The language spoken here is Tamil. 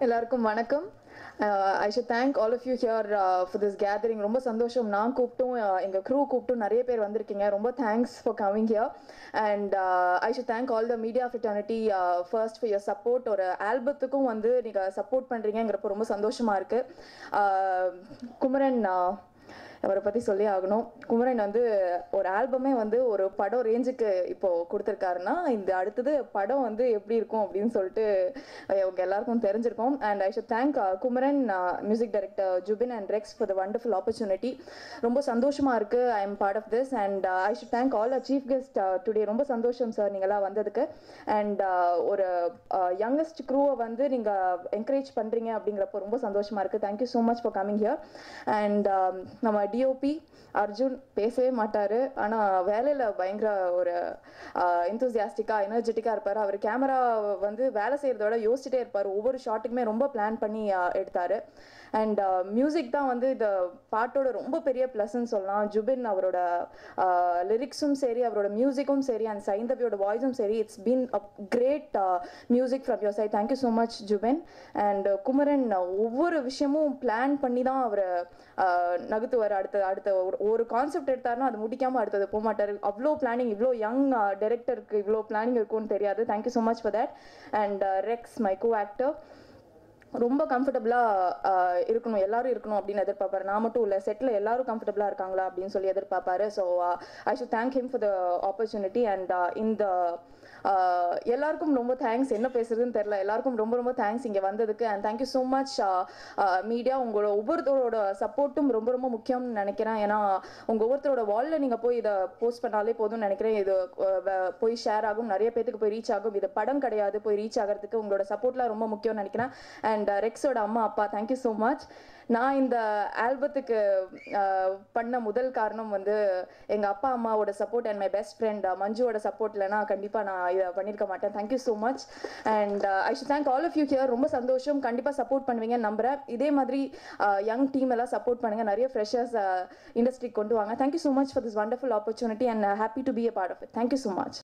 எல்லாருக்கும் வணக்கம் I should thank all of you here for this gathering ரொம்ப சந்தோஷம் நான் கூப்பிட்டும் uh, எங்க க்ரூ கூப்பிட்டும் நிறைய பேர் வந்திருக்கீங்க ரொம்ப thanks for coming here and I should thank all the media fraternity first for your support ஒரு ஆல்பத்துக்கும் வந்து நீங்க சப்போர்ட் பண்றீங்கிறப்ப ரொம்ப சந்தோஷமா இருக்கு Uh, குமரன் uh, அவரை பற்றி சொல்லி ஆகணும் குமரன் வந்து ஒரு ஆல்பமே வந்து ஒரு படம் ரேஞ்சுக்கு இப்போ கொடுத்துருக்காருன்னா இந்த அடுத்தது படம் வந்து எப்படி இருக்கும் அப்படின்னு சொல்லிட்டு அவங்க எல்லாருக்கும் தெரிஞ்சிருக்கும் and I should thank Kumaran music director Zubin and Rex for the wonderful opportunity ரொம்ப சந்தோஷமா இருக்கு I am part of this and I should thank all uh chief guest today ரொம்ப சந்தோஷம் சார் நீங்களாம் வந்ததுக்கு அண்ட் ஒரு யங்கஸ்ட் க்ரூவை வந்து நீங்க என்கரேஜ் பண்றீங்க அப்படிங்கிறப்போ ரொம்ப சந்தோஷமா இருக்கு thank you so much for coming here and நம்ம டிஓபி அர்ஜுன் பேசவே மாட்டாரு ஆனா வேலையில பயங்கர ஒரு இன்தூசியாஸ்டிக்கா எனர்ஜெட்டிக்கா இருப்பாரு அவர் கேமரா வந்து வேலை செய்யறதோட யோசிச்சுட்டே இருப்பாரு ஒவ்வொரு ஷாட்டுக்குமே ரொம்ப பிளான் பண்ணி uh, எடுத்தாரு அண்ட் மியூசிக் தான் வந்து இந்த பாட்டோட ரொம்ப பெரிய ப்ளஸ்ன்னு சொல்லலாம் ஜுபின் அவரோட லிரிக்ஸும் சரி அவரோட மியூசிக்கும் சரி அண்ட் சைந்தவியோட வாய்ஸும் சரி it's been a great music from your side thank you so much Zubin and Kumaran ஒவ்வொரு விஷயமும் பிளான் பண்ணி தான் அவர் நகர்த்துவார் அடுத்த அடுத்த ஒரு ஒரு கான்செப்ட் எடுத்தாருன்னா அது முடிக்காம அடுத்தது போக மாட்டார் அவ்வளோ பிளானிங் இவ்வளோ யங் டைரக்டருக்கு இவ்வளோ பிளானிங் இருக்கும்னு தெரியாது thank you so much for that and Rex my co actor ரொம்ப கம்ஃபர்டபுளாக இருக்கணும் எல்லாரும் இருக்கணும் அப்படின்னு எதிர்பார்ப்பாரு நான் மட்டும் இல்லை செட்டில் எல்லாரும் கம்ஃபர்டபுளாக இருக்காங்களா அப்படின்னு சொல்லி எதிர்பார்ப்பாரு so I should thank him for the opportunity and இந்த ஆஹ் எல்லாருக்கும் ரொம்ப தேங்க்ஸ் என்ன பேசுறதுன்னு தெரியல எல்லாருக்கும் ரொம்ப ரொம்ப தேங்க்ஸ் இங்கே வந்ததுக்கு and thank you so much media உங்களோட ஒவ்வொருத்தரோட சப்போர்ட்டும் ரொம்ப ரொம்ப முக்கியம்னு நினைக்கிறேன் ஏன்னா உங்கள் ஒவ்வொருத்தரோட வாலில் நீங்கள் போய் இதை போஸ்ட் பண்ணாலே போதும்னு நினைக்கிறேன் இது அஹ், வ- போய் ஷேர் ஆகும் நிறைய பேத்துக்கு போய் ரீச் ஆகும் இது படம் கிடையாது போய் ரீச் ஆகிறதுக்கு உங்களோட சப்போர்ட்லாம் ரொம்ப முக்கியம்னு நினைக்கிறேன் அண்ட் ரெக்ஸோட அம்மா அப்பா தேங்க்யூ ஸோ மச் நான் இந்த ஆல்பத்துக்கு ஆஹ், பண்ண முதல் காரணம் வந்து எங்கள் அப்பா அம்மாவோட support and my best friend மஞ்சுவோட சப்போர்ட் இல்லைனா கண்டிப்பாக நான் இதை பண்ணியிருக்க மாட்டேன் thank you so much and I should thank all of you here ரொம்ப சந்தோஷம் கண்டிப்பாக சப்போர்ட் பண்ணுவீங்கன்னு நம்புறேன் இதே மாதிரி யங் டீம் எல்லாம் சப்போர்ட் பண்ணுங்க நிறைய ஃப்ரெஷர்ஸ் இண்டஸ்ட்ரிக்கு கொண்டு வாங்க thank you so much for this wonderful opportunity and happy to be a part of it thank you so much